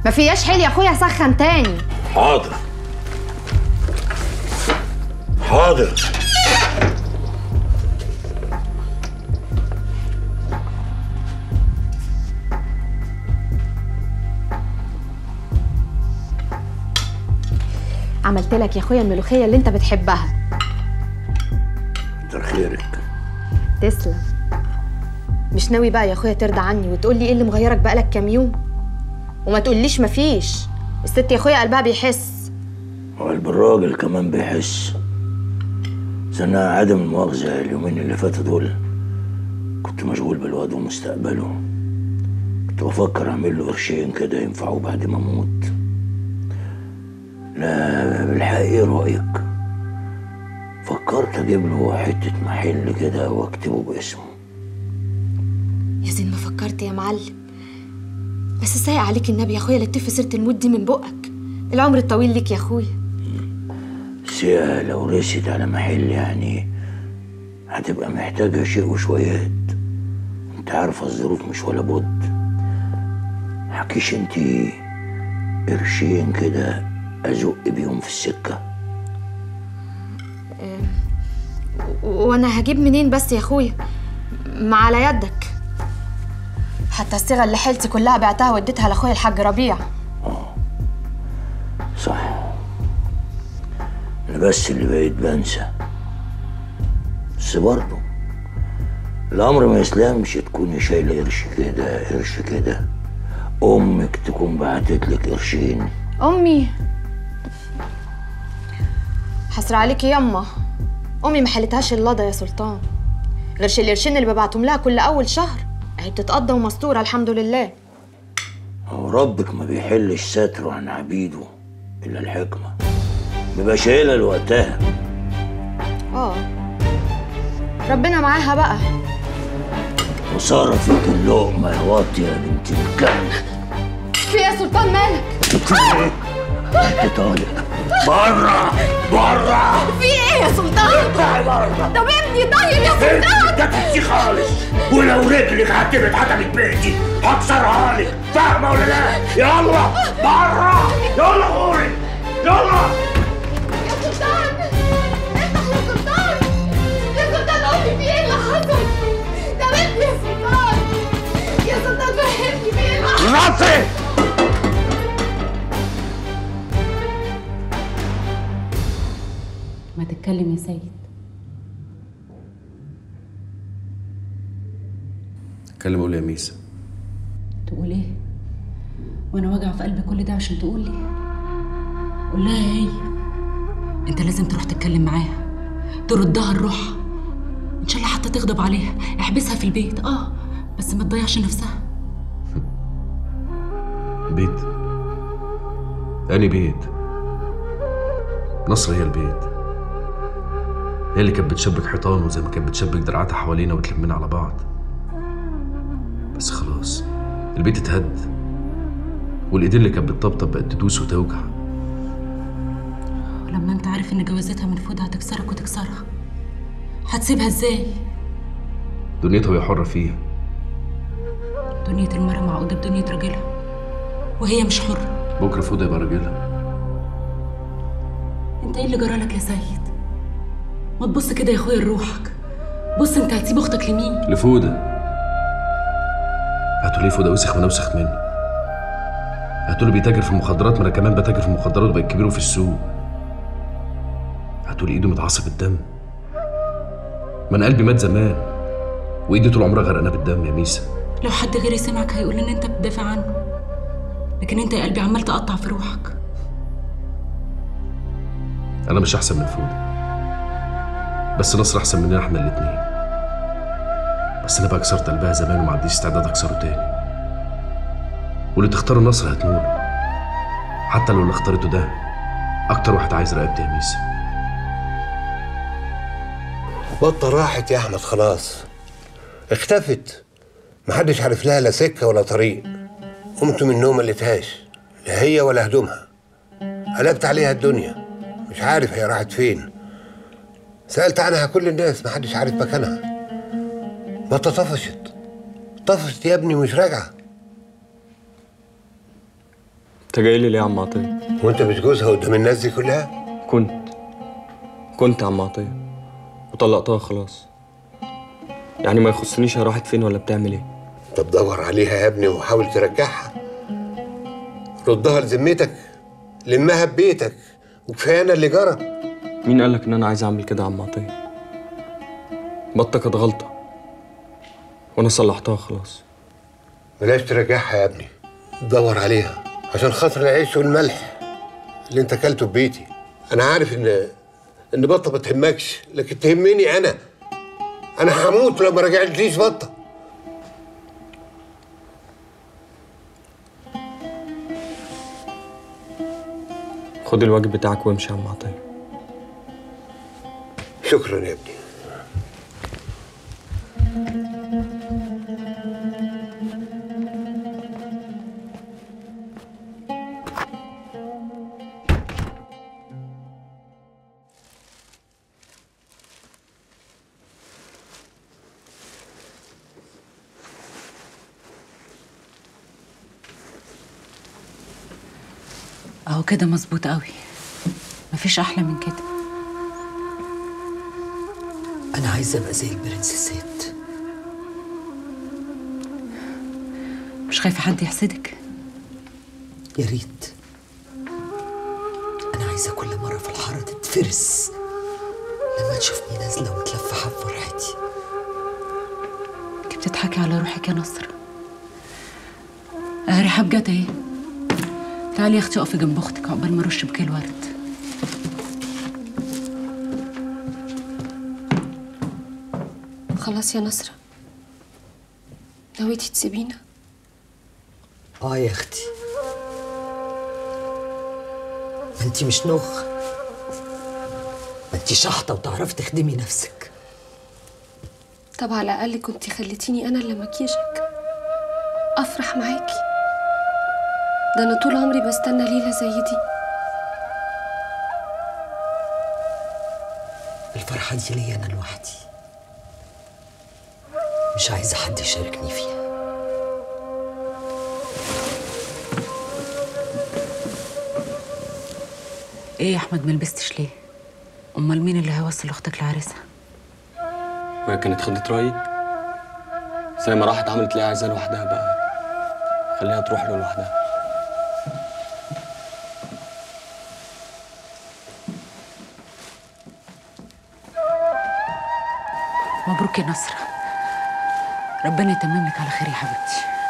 ما فياش حيل يا اخويا سخن تاني حاضر حاضر عملت لك يا اخويا الملوخيه اللي انت بتحبها كتر خيرك تسلم مش ناوي بقى يا اخويا ترضى عني وتقول لي ايه اللي مغيرك بقالك كام يوم وما تقوليش مفيش الست يا اخويا قلبها بيحس وقلب الراجل كمان بيحس سنة عدم المؤاخذة اليومين اللي فاتوا دول كنت مشغول بالواد ومستقبله كنت بفكر اعمل له قرشين كده ينفعوه بعد ما اموت لا بالحق ايه رأيك فكرت اجيب له حتة محل كده واكتبه باسمه يا زين ما فكرت يا معلم بس سايق عليك النبي يا اخويا لا تف سيره الموت دي من بقك العمر الطويل ليك يا اخويا بس هي لو رست على محل يعني هتبقى محتاجة شيء وشويات انت عارفة الظروف مش ولا بد حكيش انت قرشين كده ازق بيهم في السكة و- وانا هجيب منين بس يا اخويا ما على يدك حتى الصيغه اللي حيلتي كلها بعتها واديتها لاخويا الحاج ربيع صح انا بس اللي بقيت بنسى بس برضه الامر ما يسلمش تكوني شايله قرش كده قرش كده امك تكون بعتت لك قرشين امي حسرة عليكي يما امي ما حلتهاش اللضا يا سلطان غيرش القرشين اللي ببعتهم لها كل اول شهر اهي بتتقضى ومستوره الحمد لله هو ربك ما بيحلش ستره عن عبيده الا الحكمه بيبقى شايلها لوقتها اه ربنا معاها بقى وصار فيك اللقمه يا واطي يا بنت الكلب في يا سلطان مالك انت طالق بره بره في ايه يا سلطان اطلعي بره طب ابني طيب يا انت تكتي خالص ولو رجلك عتبت عتبت بيتي هكسرها لك فاهمه ولا لا يلا بره يلا غوري يلا يا سلطان افتح يا سلطان يا سلطان قولي في ايه اللي حصل ده بنتي يا سلطان يا سلطان فهمني في ايه اللي حصل راسي ما تتكلم يا سيد اتكلم قول يا ميسا تقول ايه وانا واجع في قلبي كل ده عشان تقول لي قول لها هي انت لازم تروح تتكلم معاها تردها لروحها ان شاء الله حتى تغضب عليها احبسها في البيت اه بس ما تضيعش نفسها بيت أني بيت نصر هي البيت هي اللي كانت بتشبك حيطان وزي ما كانت بتشبك دراعاتها حوالينا وتلمنا على بعض بس خلاص البيت اتهد والايدين اللي كانت بتطبطب بقت تدوس وتوجع ولما انت عارف ان جوازتها من فودها هتكسرك وتكسرها هتسيبها ازاي دنيتها وهي حرة فيها دنيا المرأة معقودة بدنيا راجلها وهي مش حرة بكرة فوضى يبقى راجلها انت ايه اللي جرالك يا سيد ما تبص كده يا اخويا لروحك بص انت هتسيب اختك لمين لفودة هاتوا ليه فودة وسخ وانا اوسخ منه هاتوا لي بيتاجر في المخدرات ما انا كمان بتاجر في المخدرات وبقيت كبير في السوق هاتوا لي ايده متعصب بالدم ما انا قلبي مات زمان وايدي طول عمرها غرقانه بالدم يا ميسا لو حد غيري سمعك هيقول ان انت بتدافع عنه لكن انت يا قلبي عمال تقطع في روحك انا مش احسن من فودة بس نصر احسن مننا احنا الاتنين بس انا بقى كسرت قلبها زمان وما عنديش استعداد اكسره تاني واللي تختار نصر هتنوله حتى لو اللي اختارته ده اكتر واحد عايز رقبتي يا ميسا بطة راحت يا احمد خلاص اختفت محدش عارف لها لا سكه ولا طريق قمت من النوم ما لقيتهاش لا هي ولا هدومها قلبت عليها الدنيا مش عارف هي راحت فين سألت عنها كل الناس محدش عارف مكانها بطة طفشت طفشت يا ابني مش راجعة انت جاي لي ليه يا عم عطيه وانت مش جوزها قدام الناس دي كلها كنت كنت يا عم عطيه وطلقتها خلاص يعني ما يخصنيش هي راحت فين ولا بتعمل ايه طب دور عليها يا ابني وحاول ترجعها ردها لذمتك لمها ببيتك وكفايه انا اللي جرى مين قالك ان انا عايز اعمل كده يا عم عطيه بطه كانت غلطه وانا صلحتها خلاص بلاش ترجعها يا ابني دور عليها عشان خاطر العيش والملح اللي انت اكلته في بيتي انا عارف ان ان بطه ما تهمكش لكن تهمني انا انا هموت لو ما رجعتليش بطه خد الواجب بتاعك وامشي يا عم عطيه شكرا يا ابني اهو كده مظبوط قوي مفيش احلى من كده أنا عايزة أبقى زي البرنسيسات مش خايفه حد يحسدك يا ريت أنا عايزة كل مرة في الحارة تتفرس لما تشوفني نازلة ومتلفحة بفرحتي انت بتضحكي على روحك يا نصر اه رحاب جت اهي تعالي يا اختي اقفي جنب اختك عقبال ما ارش بكيل ورد خلاص يا نصرة نويتي تسيبينا آه يا أختي ما أنتي مش نخ ما أنتي شحطة وتعرفي تخدمي نفسك طب على الأقل كنتي خليتيني أنا اللي مكياجك أفرح معاكي ده أنا طول عمري بستنى ليلة زي دي الفرحة دي ليا أنا لوحدي مش عايزة حد يشاركني فيها ايه يا احمد ما لبستش ليه امال مين اللي هيوصل اختك لعريسها وهي كانت خدت رايي زي ما راحت عملت ليه عايزاه لوحدها بقى خليها تروح له لوحدها مبروك يا نصر ربنا يتمم لك على خير يا حبيبتي